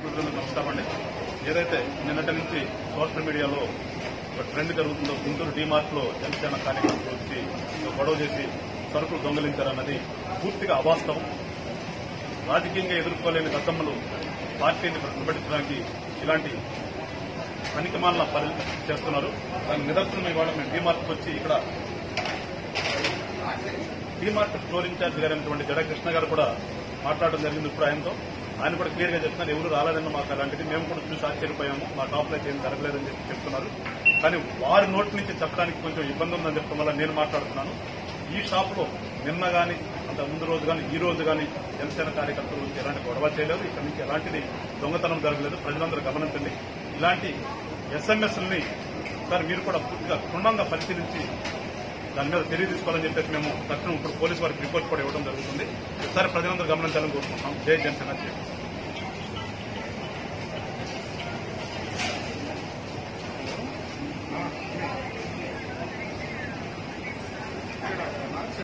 ప్రజలకు నమస్కారం అండి ఏదైతే నిన్నటి నుంచి సోషల్ మీడియాలో ఒక ట్రెండ్ జరుగుతుందో గుంటూరు డీమార్ట్ లో జనసేన కార్యకర్తలు వచ్చి ఒక గొడవ చేసి సరుకులు దొంగలించారన్నది పూర్తిగా అవాస్తవం రాజకీయంగా ఎదుర్కోలేని దద్దమ్మలు పార్టీని ప్రతిభటించడానికి ఇలాంటి పనికిమాల పని చేస్తున్నారు దాని నిదర్శనం ఇవాళ మేము డీమార్ట్కి వచ్చి ఇక్కడ డీమార్ట్ ఫ్లోర్ ఇన్ఛార్జ్ గారైనటువంటి జడ కృష్ణ గారు కూడా మాట్లాడడం జరిగింది ఇప్పుడు ఆయనతో ఆయన కూడా క్లియర్ గా చెప్తున్నారు ఎవరు రాలేదన్న మాకు అలాంటిది మేము కూడా చూసి ఆశ్చర్యపోయాము మా టాప్ లో ఏం జరగలేదని చెప్పి చెప్తున్నారు కానీ వారి నోటి నుంచి చెప్పడానికి కొంచెం ఇబ్బంది ఉందని చెప్పడం వల్ల నేను మాట్లాడుతున్నాను ఈ షాప్ లో నిన్న గాని అంత ముందు రోజు గాని ఈ రోజు గాని జనసేన కార్యకర్తలు వచ్చి ఎలాంటి గొడవ చేయలేదు ఇక్కడ నుంచి ఎలాంటిది దొంగతనం జరగలేదు ప్రజలందరూ గమనించండి ఇలాంటి ఎస్ఎంఎస్ని సార్ మీరు కూడా పూర్తిగా క్షుణ్ణంగా పరిశీలించి దాని మీద చర్య తీసుకోవాలని చెప్పేసి మేము తక్షణం ఇప్పుడు పోలీసు వారికి రిపోర్ట్ కూడా ఇవ్వడం జరుగుతుంది ఒకసారి ప్రజలందరూ గమనించాలని కోరుకుంటున్నాం జై జనసేన జై